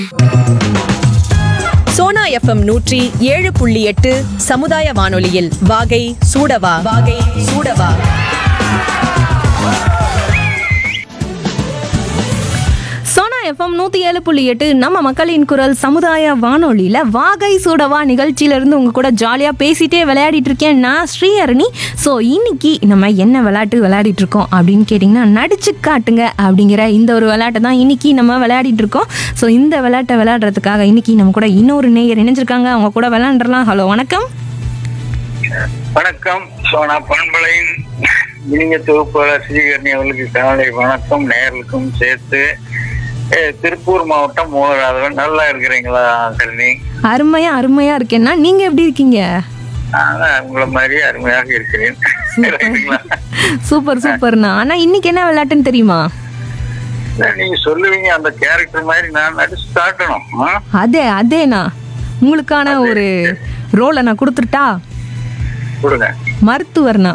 Sona FM நூற்றி ஏழு புள்ளி எட்டு சமுதாய வானொலியில் வாகை சூடவா வாகை சூடவா சோனா எஃப்எம் நூற்றி ஏழு புள்ளி எட்டு நம்ம மக்களின் குரல் சமுதாய வானொலியில் வாகை சூடவா நிகழ்ச்சியிலேருந்து உங்கள் கூட ஜாலியாக பேசிட்டே விளையாடிட்டு இருக்கேன் நான் ஸ்ரீஹரணி ஸோ இன்னைக்கு நம்ம என்ன விளையாட்டு விளையாடிட்டு இருக்கோம் அப்படின்னு கேட்டிங்கன்னா நடிச்சு காட்டுங்க அப்படிங்கிற இந்த ஒரு விளையாட்டை தான் இன்னைக்கு நம்ம விளையாடிட்டு இருக்கோம் ஸோ இந்த விளையாட்டை விளையாடுறதுக்காக இன்னைக்கு நம்ம கூட இன்னொரு நேயர் இணைஞ்சிருக்காங்க அவங்க கூட விளையாண்டுறலாம் ஹலோ வணக்கம் வணக்கம் சோனா பண்பலையின் இனிய தொகுப்பாளர் ஸ்ரீகரணி அவர்களுக்கு காலை வணக்கம் நேர்களுக்கும் சேர்த்து அஹ், திருப்பூர் மாவட்டம் மூலராதவன் நல்லா இருக்கிறீங்களா கருணி அருமையாக அருமையாக இருக்கேன்னா நீங்கள் எப்படி இருக்கீங்க நான் உங்களை மாதிரியே அருமையாக இருக்கிறேன் ரைட்டுங்களா? சூப்பர் சூப்பர்ண்ணா ஆனால் இன்னைக்கு என்ன விளையாட்டுன்னு தெரியுமா இல்ல, நீங்க சொல்லுவீங்க அந்த கேரக்டர் மாதிரி நான் நடிச்சு காட்டணும் ஆ? அதே அதேண்ணா உங்களுக்கான ஒரு ரோலை நான் கொடுத்துட்டா கொடுங்க மருத்துவர்ண்ணா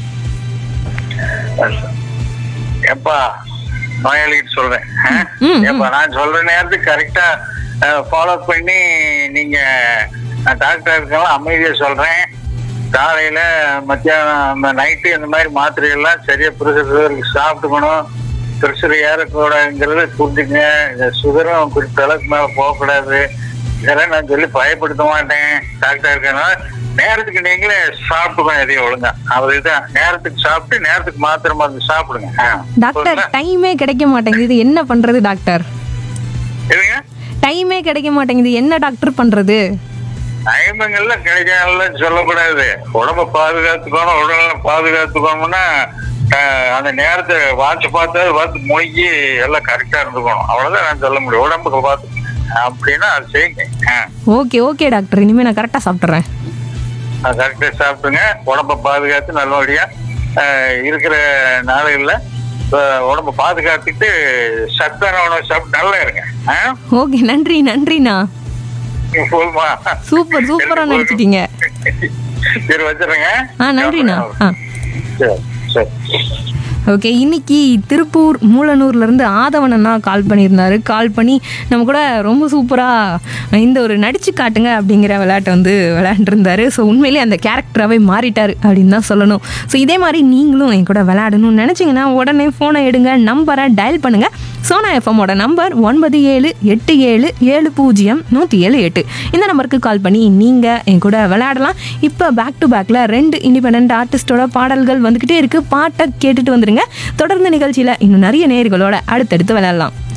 எப்பா நோயாளிகிட்ட சொல்றேன் ஆ? ம், ம். எப்பா நான் சொல்ற நேரத்துக்கு கரெக்டா ஃபாலோ பண்ணி நீங்க நான் டாக்டர் இருக்கலாம் அமைதியா சொல்றேன் காலையில மத்தியானம் நைட்டு இந்த மாதிரி மாத்திரைகள்லாம் சரியா ப்ரெஷர் சாப்பிட்டுக்கணும் ப்ரெஷர் ஏறக்கூடாதுங்கிறத புரிஞ்சுங்க இந்த சுகரும் குறிப்பிட்ட அளவுக்கு மேல போகக்கூடாது இதெல்லாம் நான் சொல்லி பயப்படுத்த மாட்டேன் டாக்டர் இருக்கனால நேரத்துக்கு நீங்களே சாப்பிட்டுக்கணும் எதையும் ஒழுங்கா அவர் இதுதான் நேரத்துக்கு சாப்பிட்டு நேரத்துக்கு மாத்திரை மருந்து சாப்பிடுங்க ஆ. டாக்டர் போதுங்களா? டைமே கிடைக்க மாட்டேங்குது என்ன பண்றது டாக்டர் எதுங்க டைமே கிடைக்க மாட்டேங்குது என்ன டாக்டர் பண்றது டைமுங்கள்ல கிடைக்காதுல சொல்லக்கூடாது உடம்ப பாதுகாத்துக்கணும் உடலை பாதுகாத்துக்கணும்னா அஹ், அந்த நேரத்தை வாட்ச் பார்த்து பார்த்து முழுகி எல்லாம் கரெக்டா இருந்துக்கணும் அவ்வளவுதான் நான் சொல்ல முடியும் உடம்புக்கு பார்த்து அப்படின்னா அது செய்யுங்க ஓகே ஓகே டாக்டர் இனிமே நான் கரெக்டா சாப்பிட்றேன் கரெக்டா சாப்பிடுங்க உடம்ப பாதுகாத்து நல்லபடியா அஹ், இருக்கிற நாடுகள்ல அஹ், உடம்ப பாதுகாத்துட்டு சத்தான உணவு சாப்பிட்டு நல்லா இருங்க ஆ? ஓகே நன்றி நன்றிண்ணா போதுமா சூப்பர் சூப்பரா நடிச்சிட்டீங்க சரி வச்சிருங்க ஆ நன்றிண்ணா ஆ சரி சரி ஓகே இன்னைக்கு திருப்பூர் மூலனூர்ல இருந்து ஆதவன் அண்ணா கால் பண்ணியிருந்தாரு கால் பண்ணி நம்ம கூட ரொம்ப சூப்பராக இந்த ஒரு நடிச்சு காட்டுங்க அப்படிங்கிற விளையாட்டை வந்து விளையாண்டுருந்தாரு ஸோ உண்மையிலேயே அந்த கேரக்டராகவே மாறிட்டாரு அப்படின்னு தான் சொல்லணும் ஸோ இதே மாதிரி நீங்களும் என் கூட விளையாடணும்னு நினச்சிங்கன்னா உடனே ஃபோனை எடுங்க நம்பரை டயல் பண்ணுங்க சோனா எஃப்எம்மோட நம்பர் ஒன்பது ஏழு எட்டு ஏழு ஏழு பூஜ்ஜியம் நூற்றி ஏழு எட்டு இந்த நம்பருக்கு கால் பண்ணி நீங்கள் என் கூட விளையாடலாம் இப்போ பேக் டு பேக்கில் ரெண்டு இண்டிபெண்ட் ஆர்டிஸ்டோட பாடல்கள் வந்துக்கிட்டே இருக்குது பாட்டை கேட்டுட்டு வந்துருங்க தொடர்ந்து நிகழ்ச்சியில் இன்னும் நிறைய நேர்களோட அடுத்தடுத்து விளையாடலாம்